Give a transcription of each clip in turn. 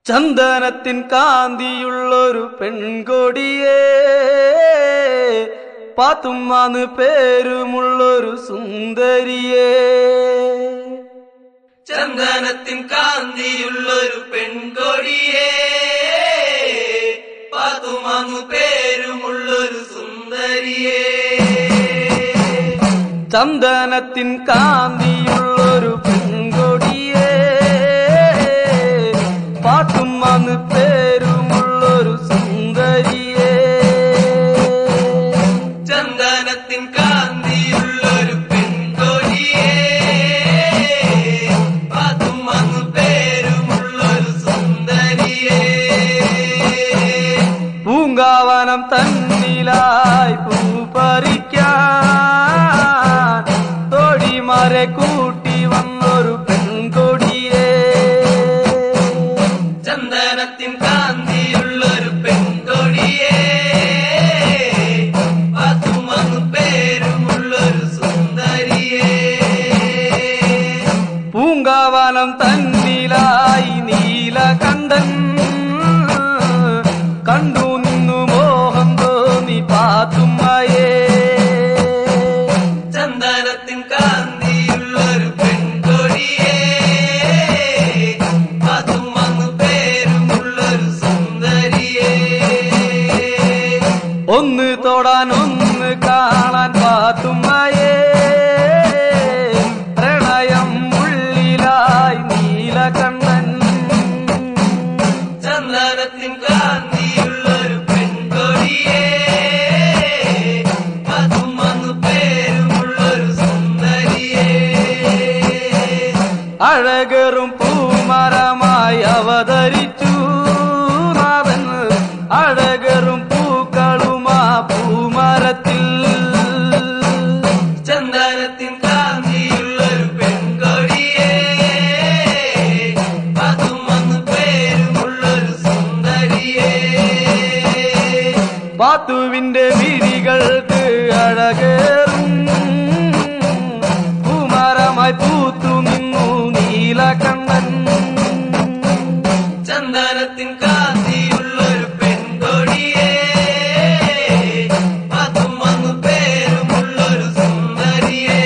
ചന്ദനത്തിൻ കാന്തിയുള്ളൊരു പെൺകൊടിയേ പാത്തുമ്മാന്ന് പേരുമുള്ളൊരു സുന്ദരിയേ ചന്ദനത്തിൻ കാന്തിയുള്ളൊരു പെൺകൊടിയേ പാത്തുമാങ്ങു പേരുമുള്ളൊരു സുന്ദരിയേ ചന്ദനത്തിൻ കാന്തിയുള്ളൊരു പെൺകൊടിയേ പാത്തുമ്മാന്ന് പേരുമുള്ളൊരു സുന്ദരിയേ ചന്ദനത്തിൻ കാന്തിയുള്ളൊരു പെൺകൊടിയേ പാത്തുമാങ്ങു പേരുമുള്ളൊരു സുന്ദരിയേ പൂങ്കാവനം തന്നിലായി പൂ പറിക്കാൻ തോടിമാരെ കൂട്ടി വന്നൊരു പെൺകൊടിയേ ചന്ദനത്തിൻ കാന്തിയുള്ളൊരു പെൺകൊടിയേ പാത്തുമാങ്ങു പേരുമുള്ളൊരു സുന്ദരിയേ പൂങ്കാവനം തന്നിലായി നീലകണ്ഠൻ കണ്ടു നിന്നു മോഹം തോന്നി പാത്തുമ്മയേ ചന്ദനത്തിൻ കാന്തിയുള്ളൊരു പെൺകൊടിയേ പാത്തുമാങ്ങു പേരുമുള്ളൊരു സുന്ദരിയേ ഒന്ന് തൊടാൻ ഒന്ന് കാണാൻ പാത്തുമ്മയേ പ്രണയം ഉള്ളിലായി നീലകണ്ഠൻ ചന്ദനത്തിൻ കാന്തിയുള്ളൊരു പെൺകൊടിയേ പാത്തുമാങ്ങു പേരുമുള്ളൊരു സുന്ദരിയേ അഴകറും പൂമരമായി അവതരിച്ചു നാഥൻ അഴകറും പൂക്കളുമാ പൂമരത്തിൽ ചന്ദനത്തിൻ കാന്തിയുള്ളൊരു പെൺകൊടിയേ പാത്തുമാങ്ങു പേരുമുള്ളൊരു സുന്ദരിയേ പാത്തുവിന്റെ വിരികൾക്ക് അഴകേറും പൂമരമായി പൂത്തു നിന്നു നീലകണ്ഠൻ ചന്ദനത്തിൻ കാന്തിയുള്ളൊരു പെൺകൊടിയേ പാത്തുമാങ്ങു പേരുമുള്ളൊരു സുന്ദരിയേ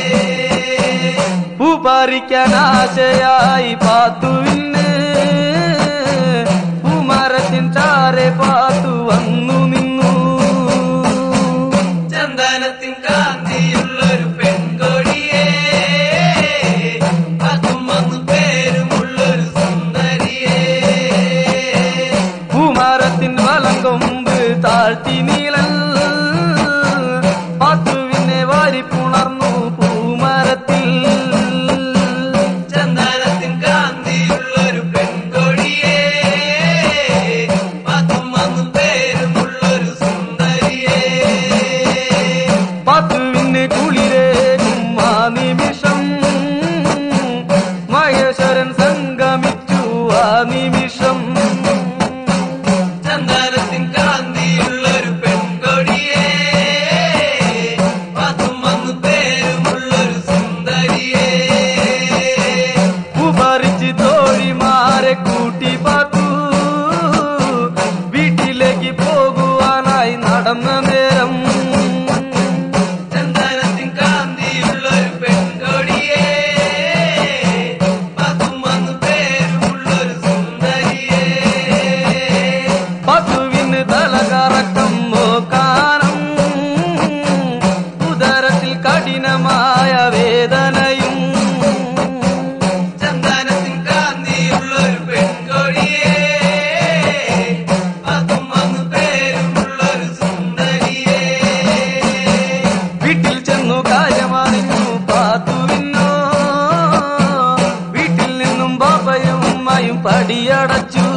പൂ പറിക്കാൻ ആശയായി പാത്തുവിന് പൂമരത്തിൻ ചാരെ പാത്തു വന്നു നിന്നു ചന്ദനത്തിൻ കാന്തിയുള്ളൊരു പെൺകൊടിയേ പാത്തുമാങ്ങു പേരുമുള്ളൊരു സുന്ദരിയേ പൂമരത്തിൻ വലം കൊമ്പ് താഴ്ത്തി നീളൽ പാത്തുവിനെ വാരിപ്പുണർന്നു പൂമരത്തിൽ ചന്ദനത്തിൻ കാന്തിയുള്ളൊരു പെൺകൊടിയേ പാത്തുമാങ്ങു പേരുമുള്ളൊരു സുന്ദരിയേ പാത്തുവിന് കുളിരേകും ആ നിമിഷം മഹേശ്വരൻ സംഗമിച്ചു ആ നിമിഷം ചന്ദനത്തിൻ കാന്തിയുള്ളൊരു പെൺകൊടിയേ പാത്തുമാങ്ങു പേരുമുള്ളൊരു സുന്ദരിയേ ഉപരിച്ച് തോഴിമാരെ കൂട്ടി പാത്തു വീട്ടിലേക്ക് പോകുവാനായി നടന്ന നേരം ചന്ദനത്തിൻ കാന്തിയുള്ളൊരു പെൺകൊടിയേ പാത്തുമാങ്ങു പേരുമുള്ളൊരു സുന്ദരിയേ പശുവിന് തലകറക്കം നോക്കാനം ഉദരത്തിൽ കഠിനമായ വേദനയും ചന്ദനത്തിൻ കാന്തിയുള്ളൊരു പെൺകൊടിയേ പാത്തുമാങ്ങു പേരുമുള്ളൊരു സുന്ദരിയേ വീട്ടിൽ ചെന്നു കാര്യമറിഞ്ഞു പാത്തുവിന്നോ വീട്ടിൽ നിന്നും ബാപ്പയും ഉമ്മയും പടിയടച്ചു